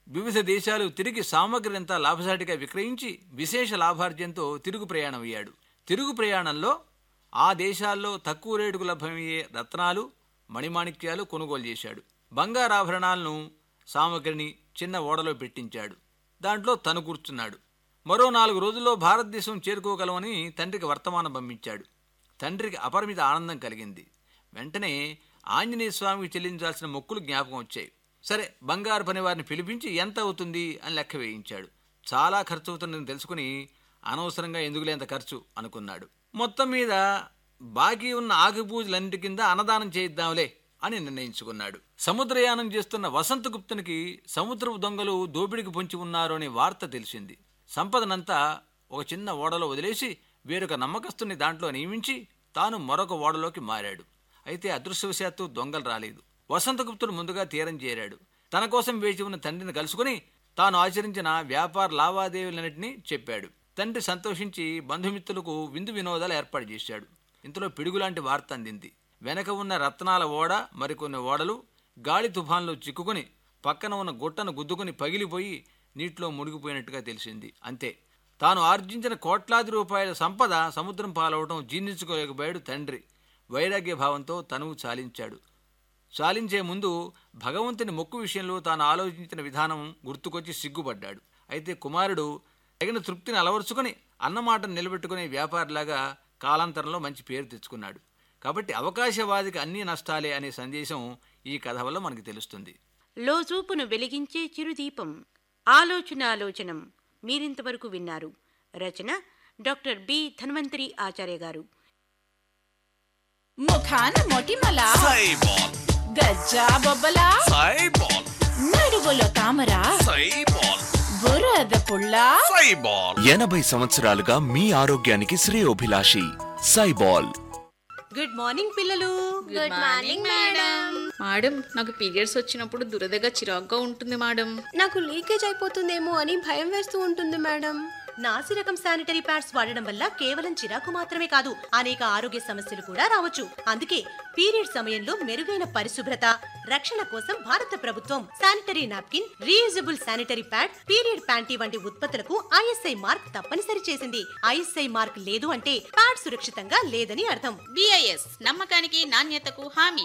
వివిధ దేశాలు తిరిగి సామగ్రినంతా లాభసాటిగా విక్రయించి విశేష లాభార్జంతో తిరుగు ప్రయాణం అయ్యాడు తిరుగు ప్రయాణంలో ఆ దేశాల్లో తక్కువ రేటుకు లభ్యమయ్యే రత్నాలు మణిమాణిక్యాలు కొనుగోలు చేశాడు బంగారాభరణాలను సామగ్రిని చిన్న ఓడలో పెట్టించాడు దాంట్లో తను కూర్చున్నాడు మరో నాలుగు రోజుల్లో భారతదేశం చేరుకోగలమని తండ్రికి వర్తమానం పంపించాడు తండ్రికి అపరిమిత ఆనందం కలిగింది వెంటనే ఆంజనేయ స్వామికి చెల్లించాల్సిన మొక్కులు జ్ఞాపకం వచ్చాయి సరే బంగారు పని వారిని పిలిపించి ఎంత అవుతుంది అని లెక్క వేయించాడు చాలా ఖర్చు అవుతుందని తెలుసుకుని అనవసరంగా ఎందుకులేంత ఖర్చు అనుకున్నాడు మొత్తం మీద బాకీ ఉన్న ఆకుపూజలన్నిటి కింద అన్నదానం చేయిద్దాంలే అని నిర్ణయించుకున్నాడు సముద్రయానం చేస్తున్న వసంతగుప్తునికి సముద్రపు దొంగలు దోపిడికి పొంచి ఉన్నారు అనే వార్త తెలిసింది సంపదనంతా ఒక చిన్న ఓడలో వదిలేసి వేరొక నమ్మకస్తుని దాంట్లో నియమించి తాను మరొక ఓడలోకి మారాడు అయితే అదృష్టవశాత్తు దొంగలు రాలేదు వసంతగుప్తుడు ముందుగా తీరం చేరాడు తన కోసం వేచి ఉన్న తండ్రిని కలుసుకుని తాను ఆచరించిన వ్యాపార లావాదేవీలన్నింటినీ చెప్పాడు తండ్రి సంతోషించి బంధుమిత్రులకు విందు వినోదాలు ఏర్పాటు చేశాడు ఇంతలో పిడుగులాంటి వార్త అందింది వెనక ఉన్న రత్నాల ఓడ మరికొన్ని ఓడలు గాలి తుఫాన్లో చిక్కుకుని పక్కన ఉన్న గుట్టను గుద్దుకుని పగిలిపోయి నీటిలో మునిగిపోయినట్టుగా తెలిసింది అంతే తాను ఆర్జించిన కోట్లాది రూపాయల సంపద సముద్రం పాలవటం జీర్ణించుకోలేకపోయాడు తండ్రి వైరాగ్య భావంతో తనువు చాలించాడు చాలించే ముందు భగవంతుని మొక్కు విషయంలో తాను ఆలోచించిన విధానం గుర్తుకొచ్చి సిగ్గుపడ్డాడు అయితే కుమారుడు తగిన తృప్తిని అలవరుచుకొని అన్నమాటను నిలబెట్టుకునే వ్యాపారిలాగా కాలాంతరంలో మంచి పేరు తెచ్చుకున్నాడు కాబట్టి అవకాశవాదికి అన్ని నష్టాలే అనే సందేశం ఈ కథ వల్ల మనకి తెలుస్తుంది లోజూపును వెలిగించే చిరుదీపం ఆలోచనాలోచనం మీరింతవరకు విన్నారు రచన డాక్టర్ బి ధన్వంతరి ఆచార్య గారు ముఖాన మొటిమల సైబాల్ గజ్జా బొబ్బల సైబాల్ నడువులో తామర సైబాల్ బురద పుల్ల సైబాల్ ఎనభై సంవత్సరాలుగా మీ ఆరోగ్యానికి శ్రేయోభిలాషి సైబాల్ గుడ్ మార్నింగ్ పిల్లలు గుడ్ మార్నింగ్ మేడం మేడం నాకు పీరియడ్స్ వచ్చినప్పుడు దురదగా చిరాగ్గా ఉంటుంది మేడం నాకు లీకేజ్ అయిపోతుందేమో అని భయం వేస్తూ ఉంటుంది మేడం నాసి రకం శానిటరీ ప్యాడ్స్ వాడడం వల్ల కేవలం చిరాకు మాత్రమే కాదు అనేక ఆరోగ్య సమస్యలు కూడా రావచ్చు అందుకే పీరియడ్ సమయంలో మెరుగైన పరిశుభ్రత రక్షణ కోసం భారత ప్రభుత్వం sanitary napkin reusable sanitary pad period panty వంటి ఉత్పత్తులకు ఐఎస్ఐ మార్క్ తప్పనిసరి చేసింది ఐఎస్ఐ మార్క్ లేదు అంటే ప్యాడ్ సురక్షితంగా లేదని అర్థం బిఐఎస్ నమ్మకానికి నాణ్యతకు హామీ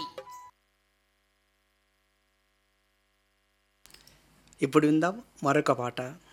ఇప్పుడు విందాం మరొక పాట